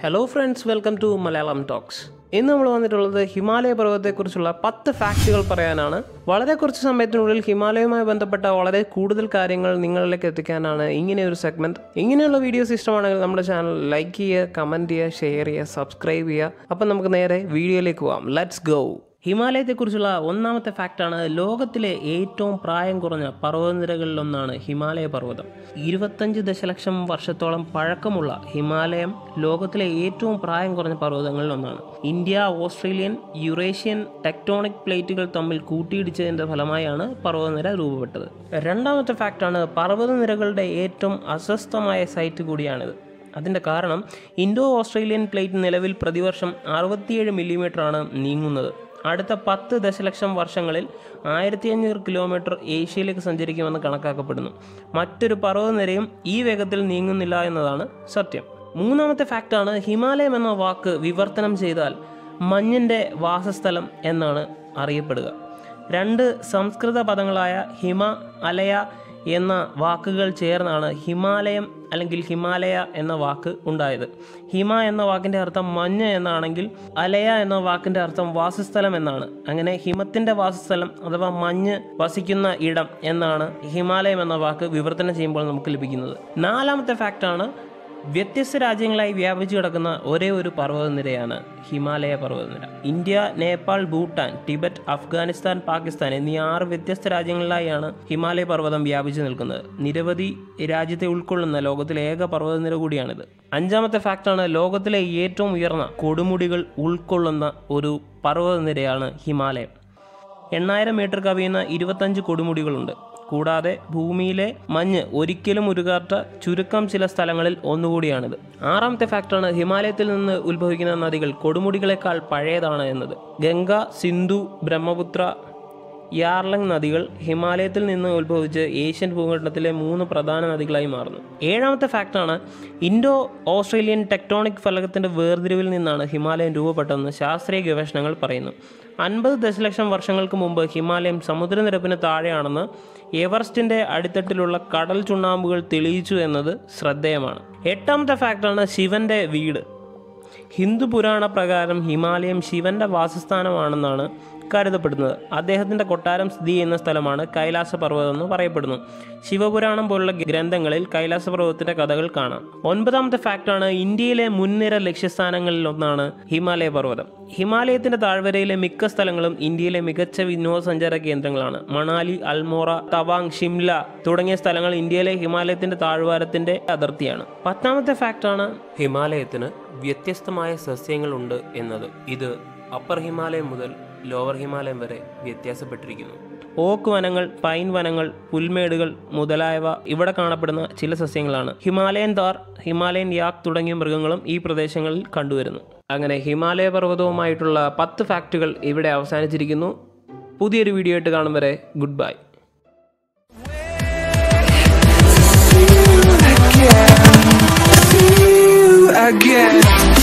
Hello friends welcome to Malayalam talks ഇന്ന് നമ്മൾ വന്നിട്ടുള്ളത് ഹിമാലയ പർവ്വതത്തെക്കുറിച്ചുള്ള പത്ത് ഫാക്റ്റുകൾ പറയാനാണ് വളരെ കുറച്ച് സമയത്തിനുള്ളിൽ ഹിമാലയവുമായി ബന്ധപ്പെട്ട വളരെ കൂടുതൽ കാര്യങ്ങൾ നിങ്ങളിലേക്ക് എത്തിക്കാനാണ് ഇങ്ങനെ ഒരു സെഗ്മെന്റ് ഇങ്ങനെയുള്ള വീഡിയോസ് ഇഷ്ടമാണെങ്കിൽ നമ്മുടെ ചാനൽ ലൈക്ക് ചെയ്യുക കമൻറ്റ് ചെയ്യുക ഷെയർ ചെയ്യുക സബ്സ്ക്രൈബ് ചെയ്യുക അപ്പം നമുക്ക് നേരെ വീഡിയോയിലേക്ക് പോവാം ലെറ്റ്സ് ഗോ ഹിമാലയത്തെക്കുറിച്ചുള്ള ഒന്നാമത്തെ ഫാക്റ്റാണ് ലോകത്തിലെ ഏറ്റവും പ്രായം കുറഞ്ഞ പർവ്വതനിരകളിലൊന്നാണ് ഹിമാലയ പർവ്വതം ഇരുപത്തഞ്ച് ദശലക്ഷം വർഷത്തോളം പഴക്കമുള്ള ഹിമാലയം ലോകത്തിലെ ഏറ്റവും പ്രായം കുറഞ്ഞ പർവ്വതങ്ങളിലൊന്നാണ് ഇന്ത്യ ഓസ്ട്രേലിയൻ യുറേഷ്യൻ ടെക്ടോണിക് പ്ലേറ്റുകൾ തമ്മിൽ കൂട്ടിയിടിച്ചതിൻ്റെ ഫലമായാണ് പർവ്വതനിര രൂപപ്പെട്ടത് രണ്ടാമത്തെ ഫാക്റ്റാണ് പർവ്വതനിരകളുടെ ഏറ്റവും അസ്വസ്ഥമായ സൈറ്റ് കൂടിയാണിത് അതിൻ്റെ കാരണം ഇൻഡോ ഓസ്ട്രേലിയൻ പ്ലേറ്റ് നിലവിൽ പ്രതിവർഷം അറുപത്തിയേഴ് മില്ലിമീറ്ററാണ് നീങ്ങുന്നത് അടുത്ത പത്ത് ദശലക്ഷം വർഷങ്ങളിൽ ആയിരത്തി അഞ്ഞൂറ് കിലോമീറ്റർ ഏഷ്യയിലേക്ക് സഞ്ചരിക്കുമെന്ന് കണക്കാക്കപ്പെടുന്നു മറ്റൊരു പർവ്വതനിരയും ഈ വേഗത്തിൽ നീങ്ങുന്നില്ല എന്നതാണ് സത്യം മൂന്നാമത്തെ ഫാക്റ്റാണ് ഹിമാലയം എന്ന വാക്ക് വിവർത്തനം ചെയ്താൽ മഞ്ഞിൻ്റെ വാസസ്ഥലം എന്നാണ് അറിയപ്പെടുക രണ്ട് സംസ്കൃത പദങ്ങളായ ഹിമ അലയ എന്ന വാക്കുകൾ ചേർന്നാണ് ഹിമാലയം അല്ലെങ്കിൽ ഹിമാലയ എന്ന വാക്ക് ഉണ്ടായത് ഹിമ എന്ന വാക്കിൻ്റെ അർത്ഥം മഞ്ഞ് എന്നാണെങ്കിൽ അലയ എന്ന വാക്കിൻ്റെ അർത്ഥം വാസസ്ഥലം എന്നാണ് അങ്ങനെ ഹിമത്തിൻ്റെ വാസസ്ഥലം അഥവാ മഞ്ഞ് വസിക്കുന്ന ഇടം എന്നാണ് ഹിമാലയം എന്ന വാക്ക് വിവർത്തനം ചെയ്യുമ്പോൾ നമുക്ക് ലഭിക്കുന്നത് നാലാമത്തെ ഫാക്റ്റാണ് വ്യത്യസ്ത രാജ്യങ്ങളായി വ്യാപിച്ചു കിടക്കുന്ന ഒരേ ഒരു പർവ്വതനിരയാണ് ഹിമാലയ പർവ്വതനിര ഇന്ത്യ നേപ്പാൾ ഭൂട്ടാൻ ടിബറ്റ് അഫ്ഗാനിസ്ഥാൻ പാകിസ്ഥാൻ എന്നീ ആറ് വ്യത്യസ്ത രാജ്യങ്ങളിലായാണ് ഹിമാലയ പർവ്വതം വ്യാപിച്ചു നിൽക്കുന്നത് നിരവധി രാജ്യത്തെ ഉൾക്കൊള്ളുന്ന ലോകത്തിലെ ഏക പർവ്വതനിര കൂടിയാണിത് അഞ്ചാമത്തെ ഫാക്റ്റാണ് ലോകത്തിലെ ഏറ്റവും ഉയർന്ന കൊടുമുടികൾ ഉൾക്കൊള്ളുന്ന ഒരു പർവ്വതനിരയാണ് ഹിമാലയം എണ്ണായിരം മീറ്റർ കവിയുന്ന ഇരുപത്തഞ്ച് കൊടുമുടികളുണ്ട് കൂടാതെ ഭൂമിയിലെ മഞ്ഞ് ഒരിക്കലും ഉരുകാത്ത ചുരുക്കം ചില സ്ഥലങ്ങളിൽ ഒന്നുകൂടിയാണിത് ആറാമത്തെ ഫാക്ടറാണ് ഹിമാലയത്തിൽ നിന്ന് ഉത്ഭവിക്കുന്ന നദികൾ കൊടുമുടികളെക്കാൾ പഴയതാണ് എന്നത് ഗംഗ സിന്ധു ബ്രഹ്മപുത്ര യാർലങ് നദികൾ ഹിമാലയത്തിൽ നിന്ന് ഉത്ഭവിച്ച് ഏഷ്യൻ ഭൂഖണ്ഡത്തിലെ മൂന്ന് പ്രധാന നദികളായി മാറുന്നു ഏഴാമത്തെ ഫാക്റ്റാണ് ഇൻഡോ ഓസ്ട്രേലിയൻ ടെക്ടോണിക് ഫലകത്തിൻ്റെ വേർതിരിവിൽ നിന്നാണ് ഹിമാലയം രൂപപ്പെട്ടതെന്ന് ശാസ്ത്രീയ ഗവേഷണങ്ങൾ പറയുന്നു അൻപത് ദശലക്ഷം വർഷങ്ങൾക്ക് മുമ്പ് ഹിമാലയം സമുദ്രനിരപ്പിന് താഴെയാണെന്ന് എവറസ്റ്റിൻ്റെ അടിത്തട്ടിലുള്ള കടൽ ചുണ്ണാമ്പുകൾ തെളിയിച്ചു എന്നത് ശ്രദ്ധേയമാണ് എട്ടാമത്തെ ഫാക്റ്റാണ് ശിവന്റെ വീട് ഹിന്ദു പുരാണ പ്രകാരം ഹിമാലയം ശിവന്റെ വാസസ്ഥാനമാണെന്നാണ് കരുതപ്പെടുന്നത് അദ്ദേഹത്തിൻ്റെ കൊട്ടാരം സ്ഥിതി ചെയ്യുന്ന സ്ഥലമാണ് കൈലാസ പർവ്വതം എന്ന് പറയപ്പെടുന്നു ശിവപുരാണം പോലുള്ള ഗ്രന്ഥങ്ങളിൽ കൈലാസ പർവ്വതത്തിൻ്റെ കഥകൾ കാണാം ഒൻപതാമത്തെ ഫാക്റ്റാണ് ഇന്ത്യയിലെ മുൻനിര ലക്ഷ്യസ്ഥാനങ്ങളിൽ ഒന്നാണ് ഹിമാലയ പർവ്വതം ഹിമാലയത്തിൻ്റെ താഴ്വരയിലെ മിക്ക സ്ഥലങ്ങളും ഇന്ത്യയിലെ മികച്ച വിനോദസഞ്ചാര കേന്ദ്രങ്ങളാണ് മണാലി അൽമോറ തവാങ് ഷിംല തുടങ്ങിയ സ്ഥലങ്ങൾ ഇന്ത്യയിലെ ഹിമാലയത്തിൻ്റെ താഴ്വാരത്തിൻ്റെ അതിർത്തിയാണ് പത്താമത്തെ ഫാക്റ്റാണ് ഹിമാലയത്തിന് വ്യത്യസ്തമായ സസ്യങ്ങളുണ്ട് എന്നത് ഇത് അപ്പർ ഹിമാലയം മുതൽ ലോവർ ഹിമാലയം വരെ വ്യത്യാസപ്പെട്ടിരിക്കുന്നു ഓക്ക് വനങ്ങൾ പൈൻ വനങ്ങൾ പുൽമേടുകൾ മുതലായവ ഇവിടെ കാണപ്പെടുന്ന ചില സസ്യങ്ങളാണ് ഹിമാലയൻ താർ ഹിമാലയൻ യാക് തുടങ്ങിയ മൃഗങ്ങളും ഈ പ്രദേശങ്ങളിൽ കണ്ടുവരുന്നു അങ്ങനെ ഹിമാലയ പർവ്വതവുമായിട്ടുള്ള പത്ത് ഫാക്റ്റുകൾ ഇവിടെ അവസാനിച്ചിരിക്കുന്നു പുതിയൊരു വീഡിയോ ആയിട്ട് കാണും വരെ ഗുഡ് ബൈ again.